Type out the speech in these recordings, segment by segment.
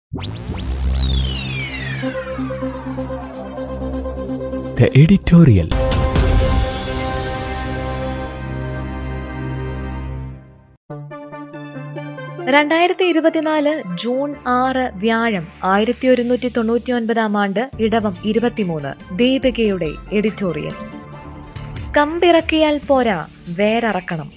The editorial. രണ്ടായിരത്തി ഇരുപത്തിനാല് June ആറ് വ്യാഴം ആയിരത്തി ഒരുന്നൂറ്റി തൊണ്ണൂറ്റി ഒൻപതാം ആണ്ട് ഇടവം ഇരുപത്തിമൂന്ന് ദീപികയുടെ എഡിറ്റോറിയൽ കമ്പിറക്കിയാൽ പോരാ വേരറക്കണം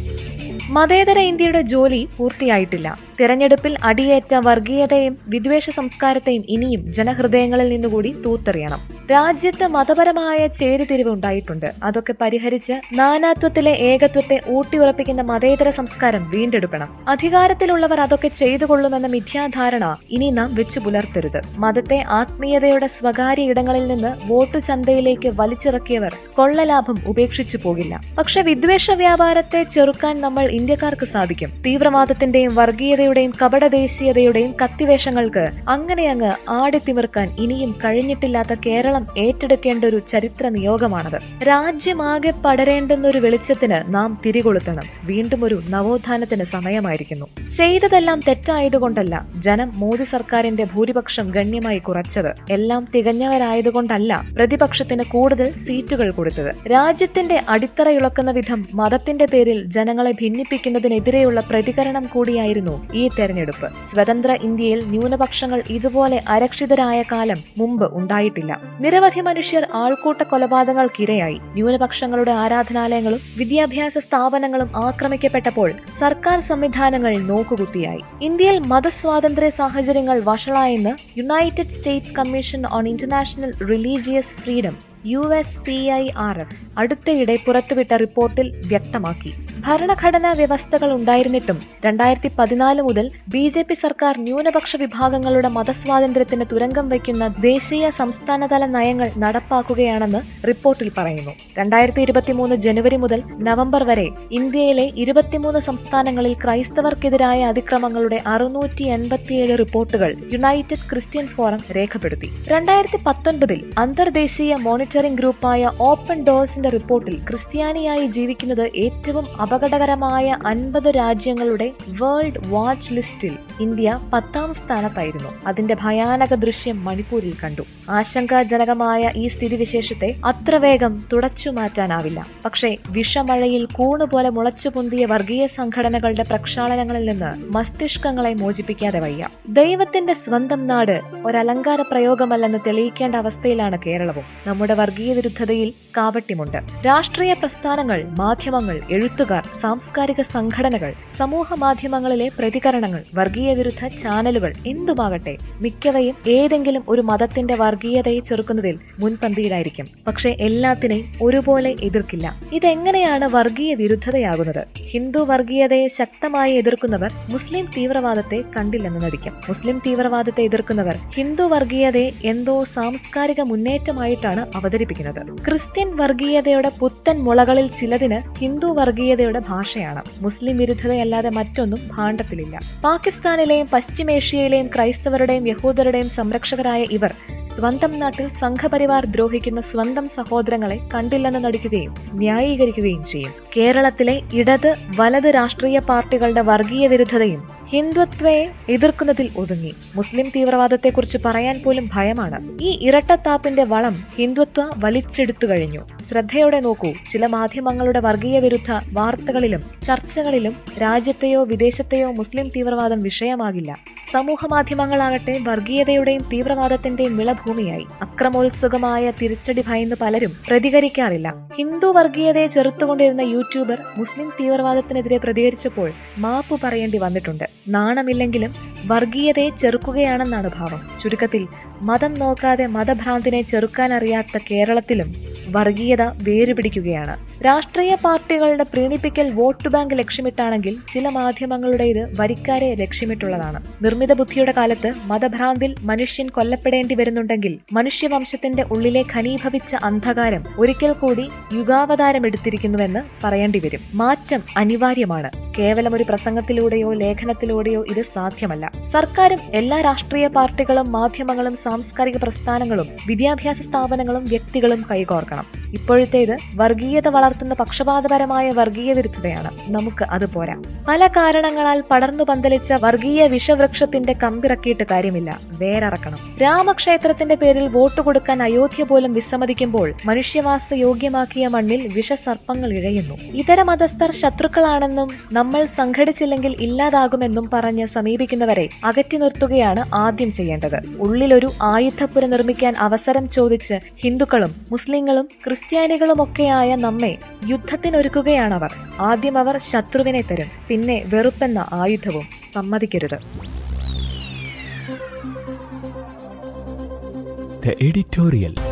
മതേതര ഇന്ത്യയുടെ ജോലി പൂർത്തിയായിട്ടില്ല തെരഞ്ഞെടുപ്പിൽ അടിയേറ്റ വർഗീയതയും വിദ്വേഷ സംസ്കാരത്തെയും ഇനിയും ജനഹൃദയങ്ങളിൽ നിന്നുകൂടി തൂത്തെറിയണം രാജ്യത്ത് മതപരമായ ചേരിതിരിവ് ഉണ്ടായിട്ടുണ്ട് അതൊക്കെ പരിഹരിച്ച് നാനാത്വത്തിലെ ഏകത്വത്തെ ഊട്ടിയുറപ്പിക്കുന്ന മതേതര സംസ്കാരം വീണ്ടെടുക്കണം അധികാരത്തിലുള്ളവർ അതൊക്കെ ചെയ്തു കൊള്ളുമെന്ന മിഥ്യാധാരണ ഇനി നാം വെച്ചു പുലർത്തരുത് മതത്തെ ആത്മീയതയുടെ സ്വകാര്യ ഇടങ്ങളിൽ നിന്ന് വോട്ടു ചന്തയിലേക്ക് വലിച്ചിറക്കിയവർ കൊള്ളലാഭം ഉപേക്ഷിച്ചു പോകില്ല പക്ഷെ വിദ്വേഷ വ്യാപാരത്തെ ചെറുക്കാൻ നമ്മൾ ഇന്ത്യക്കാർക്ക് സാധിക്കും തീവ്രവാദത്തിന്റെയും വർഗീയതയുടെയും കപടദേശീയതയുടെയും കത്തിവേഷങ്ങൾക്ക് അങ്ങനെ അങ്ങ് ആടിത്തിമിർക്കാൻ ഇനിയും കഴിഞ്ഞിട്ടില്ലാത്ത കേരളം ഏറ്റെടുക്കേണ്ട ഒരു ചരിത്ര നിയോഗമാണത് രാജ്യമാകെ പടരേണ്ടുന്ന ഒരു വെളിച്ചത്തിന് നാം തിരികൊളുത്തണം വീണ്ടും ഒരു നവോത്ഥാനത്തിന് സമയമായിരിക്കുന്നു ചെയ്തതെല്ലാം തെറ്റായതുകൊണ്ടല്ല ജനം മോദി സർക്കാരിന്റെ ഭൂരിപക്ഷം ഗണ്യമായി കുറച്ചത് എല്ലാം തികഞ്ഞവരായതുകൊണ്ടല്ല പ്രതിപക്ഷത്തിന് കൂടുതൽ സീറ്റുകൾ കൊടുത്തത് രാജ്യത്തിന്റെ അടിത്തറ ഇളക്കുന്ന വിധം മതത്തിന്റെ പേരിൽ ജനങ്ങളെ ഭിന്നിപ്പിക്കുന്നതിനെതിരെയുള്ള പ്രതികരണം കൂടിയായിരുന്നു ഈ തെരഞ്ഞെടുപ്പ് സ്വതന്ത്ര ഇന്ത്യയിൽ ന്യൂനപക്ഷങ്ങൾ ഇതുപോലെ അരക്ഷിതരായ കാലം മുമ്പ് ഉണ്ടായിട്ടില്ല നിരവധി മനുഷ്യർ ആൾക്കൂട്ട കൊലപാതകങ്ങൾക്കിരയായി ന്യൂനപക്ഷങ്ങളുടെ ആരാധനാലയങ്ങളും വിദ്യാഭ്യാസ സ്ഥാപനങ്ങളും ആക്രമിക്കപ്പെട്ടപ്പോൾ സർക്കാർ സംവിധാനങ്ങൾ നോക്കുകുത്തിയായി ഇന്ത്യയിൽ മതസ്വാതന്ത്ര്യ സാഹചര്യങ്ങൾ വഷളായെന്ന് United States commission on international religious freedom U S C I R F അടുത്തയിടെ പുറത്തുവിട്ട റിപ്പോർട്ടിൽ വ്യക്തമാക്കി ഭരണഘടനാ വ്യവസ്ഥകൾ ഉണ്ടായിരുന്നിട്ടും രണ്ടായിരത്തി പതിനാല് മുതൽ ബി ജെ പി സർക്കാർ ന്യൂനപക്ഷ വിഭാഗങ്ങളുടെ മതസ്വാതന്ത്ര്യത്തിന് തുരങ്കം വയ്ക്കുന്ന ദേശീയ സംസ്ഥാനതല നയങ്ങൾ നടപ്പാക്കുകയാണെന്ന് റിപ്പോർട്ടിൽ പറയുന്നു രണ്ടായിരത്തി ഇരുപത്തിമൂന്ന് ജനുവരി മുതൽ നവംബർ വരെ ഇന്ത്യയിലെ ഇരുപത്തിമൂന്ന് സംസ്ഥാനങ്ങളിൽ ക്രൈസ്തവർക്കെതിരായ അതിക്രമങ്ങളുടെ അറുന്നൂറ്റി എൺപത്തിയേഴ് റിപ്പോർട്ടുകൾ യുണൈറ്റഡ് ക്രിസ്ത്യൻ ഫോറം രേഖപ്പെടുത്തി രണ്ടായിരത്തി പത്തൊൻപതിൽ അന്തർദേശീയ മോണിറ്ററിംഗ് ഗ്രൂപ്പായ ഓപ്പൺ ഡോഴ്സിന്റെ റിപ്പോർട്ടിൽ ക്രിസ്ത്യാനിയായി ജീവിക്കുന്നത് ഏറ്റവും അപകടകരമായ അൻപത് രാജ്യങ്ങളുടെ വേൾഡ് വാച്ച് ലിസ്റ്റിൽ ഇന്ത്യ പത്താം സ്ഥാനത്തായിരുന്നു അതിന്റെ ഭയാനക ദൃശ്യം മണിപ്പൂരിൽ കണ്ടു ആശങ്കാജനകമായ ഈ സ്ഥിതിവിശേഷത്തെ അത്ര വേഗം തുടച്ചു മാറ്റാനാവില്ല പക്ഷേ വിഷമഴയിൽ കൂണുപോലെ മുളച്ചുപൊന്തിയ വർഗീയ സംഘടനകളുടെ പ്രക്ഷാളനങ്ങളിൽ നിന്ന് മസ്തിഷ്കങ്ങളെ മോചിപ്പിക്കാതെ വയ്യ ദൈവത്തിന്റെ സ്വന്തം നാട് ഒരലങ്കാര പ്രയോഗമല്ലെന്ന് തെളിയിക്കേണ്ട അവസ്ഥയിലാണ് കേരളവും നമ്മുടെ വർഗീയ വിരുദ്ധതയിൽ കാവട്യമുണ്ട് രാഷ്ട്രീയ പ്രസ്ഥാനങ്ങൾ മാധ്യമങ്ങൾ എഴുത്തുകാർ സാംസ്കാരിക സംഘടനകൾ സമൂഹ മാധ്യമങ്ങളിലെ പ്രതികരണങ്ങൾ വർഗീയ വിരുദ്ധ ചാനലുകൾ എന്തുമാകട്ടെ മിക്കവയും ഏതെങ്കിലും ഒരു മതത്തിന്റെ വർഗീയതയെ ചെറുക്കുന്നതിൽ മുൻപന്തിയിലായിരിക്കും പക്ഷെ എല്ലാത്തിനെയും ഒരുപോലെ എതിർക്കില്ല ഇതെങ്ങനെയാണ് വർഗീയ വിരുദ്ധതയാകുന്നത് ഹിന്ദു വർഗീയതയെ ശക്തമായി എതിർക്കുന്നവർ മുസ്ലിം തീവ്രവാദത്തെ കണ്ടില്ലെന്ന് നടിക്കും മുസ്ലിം തീവ്രവാദത്തെ എതിർക്കുന്നവർ ഹിന്ദു വർഗീയതയെ എന്തോ സാംസ്കാരിക മുന്നേറ്റമായിട്ടാണ് അവതരിപ്പിക്കുന്നത് ക്രിസ്ത്യൻ വർഗീയതയുടെ പുത്തൻ മുളകളിൽ ചിലതിന് ഹിന്ദു വർഗീയതയുടെ ഭാഷയാണ് മുസ്ലിം വിരുദ്ധതയല്ലാതെ മറ്റൊന്നും ഭാണ്ഡത്തിലില്ല പാകിസ്ഥാനിലെയും പശ്ചിമേഷ്യയിലെയും ക്രൈസ്തവരുടെയും യഹൂദരുടെയും സംരക്ഷകരായ ഇവർ സ്വന്തം നാട്ടിൽ സംഘപരിവാർ ദ്രോഹിക്കുന്ന സ്വന്തം സഹോദരങ്ങളെ കണ്ടില്ലെന്ന് നടിക്കുകയും ന്യായീകരിക്കുകയും ചെയ്യും കേരളത്തിലെ ഇടത് വലത് രാഷ്ട്രീയ പാർട്ടികളുടെ വർഗീയ വിരുദ്ധതയും ഹിന്ദുത്വയെ എതിർക്കുന്നതിൽ ഒതുങ്ങി മുസ്ലിം തീവ്രവാദത്തെക്കുറിച്ച് പറയാൻ പോലും ഭയമാണ് ഈ ഇരട്ടത്താപ്പിന്റെ വളം ഹിന്ദുത്വ വലിച്ചെടുത്തു കഴിഞ്ഞു ശ്രദ്ധയോടെ നോക്കൂ ചില മാധ്യമങ്ങളുടെ വർഗീയ വിരുദ്ധ വാർത്തകളിലും ചർച്ചകളിലും രാജ്യത്തെയോ വിദേശത്തെയോ മുസ്ലിം തീവ്രവാദം വിഷയമാകില്ല സമൂഹ മാധ്യമങ്ങളാകട്ടെ വർഗീയതയുടെയും തീവ്രവാദത്തിന്റെയും വിളഭൂമിയായി അക്രമോത്സുകമായ തിരിച്ചടി ഭയന്ന് പലരും പ്രതികരിക്കാറില്ല ഹിന്ദു വർഗീയതയെ ചെറുത്തുകൊണ്ടിരുന്ന യൂട്യൂബർ മുസ്ലിം തീവ്രവാദത്തിനെതിരെ പ്രതികരിച്ചപ്പോൾ മാപ്പ് പറയേണ്ടി വന്നിട്ടുണ്ട് നാണമില്ലെങ്കിലും വർഗീയതയെ ചെറുക്കുകയാണെന്നാണ് ഭാവം ചുരുക്കത്തിൽ മതം നോക്കാതെ മതഭ്രാന്തിനെ ചെറുക്കാനറിയാത്ത കേരളത്തിലും വർഗീയത വേരുപിടിക്കുകയാണ് രാഷ്ട്രീയ പാർട്ടികളുടെ പ്രീണിപ്പിക്കൽ വോട്ട് ബാങ്ക് ലക്ഷ്യമിട്ടാണെങ്കിൽ ചില മാധ്യമങ്ങളുടെ ഇത് വരിക്കാരെ ലക്ഷ്യമിട്ടുള്ളതാണ് നിർമ്മിത ബുദ്ധിയുടെ കാലത്ത് മതഭ്രാന്തിൽ മനുഷ്യൻ കൊല്ലപ്പെടേണ്ടി വരുന്നുണ്ടെങ്കിൽ മനുഷ്യവംശത്തിന്റെ ഉള്ളിലെ ഖനീഭവിച്ച അന്ധകാരം ഒരിക്കൽ കൂടി യുഗാവതാരം എടുത്തിരിക്കുന്നുവെന്ന് പറയേണ്ടി വരും മാറ്റം അനിവാര്യമാണ് കേവലം ഒരു പ്രസംഗത്തിലൂടെയോ ലേഖനത്തിലൂടെയോ ഇത് സാധ്യമല്ല സർക്കാരും എല്ലാ രാഷ്ട്രീയ പാർട്ടികളും മാധ്യമങ്ങളും സാംസ്കാരിക പ്രസ്ഥാനങ്ങളും വിദ്യാഭ്യാസ സ്ഥാപനങ്ങളും വ്യക്തികളും കൈകോർക്കണം വേണം ഇപ്പോഴത്തേത് വർഗീയത വളർത്തുന്ന പക്ഷപാതപരമായ വർഗീയ വിരുദ്ധതയാണ് നമുക്ക് അത് പോരാ പല കാരണങ്ങളാൽ പടർന്നു പന്തലിച്ച വർഗീയ വിഷവൃക്ഷത്തിന്റെ കമ്പിറക്കിയിട്ട് കാര്യമില്ല വേരറക്കണം രാമക്ഷേത്രത്തിന്റെ പേരിൽ വോട്ട് കൊടുക്കാൻ അയോധ്യ പോലും വിസമ്മതിക്കുമ്പോൾ മനുഷ്യവാസ യോഗ്യമാക്കിയ മണ്ണിൽ വിഷസർപ്പങ്ങൾ ഇഴയുന്നു ഇതര മതസ്ഥർ ശത്രുക്കളാണെന്നും നമ്മൾ സംഘടിച്ചില്ലെങ്കിൽ ഇല്ലാതാകുമെന്നും പറഞ്ഞ് സമീപിക്കുന്നവരെ അകറ്റി നിർത്തുകയാണ് ആദ്യം ചെയ്യേണ്ടത് ഉള്ളിലൊരു ആയുധപ്പുര നിർമ്മിക്കാൻ അവസരം ചോദിച്ച് ഹിന്ദുക്കളും മുസ്ലിങ്ങളും ക്രിസ്ത്യാനികളുമൊക്കെയായ നമ്മെ യുദ്ധത്തിനൊരുക്കുകയാണവർ ആദ്യം അവർ ശത്രുവിനെ തരും പിന്നെ വെറുപ്പെന്ന ആയുധവും സമ്മതിക്കരുത് The editorial.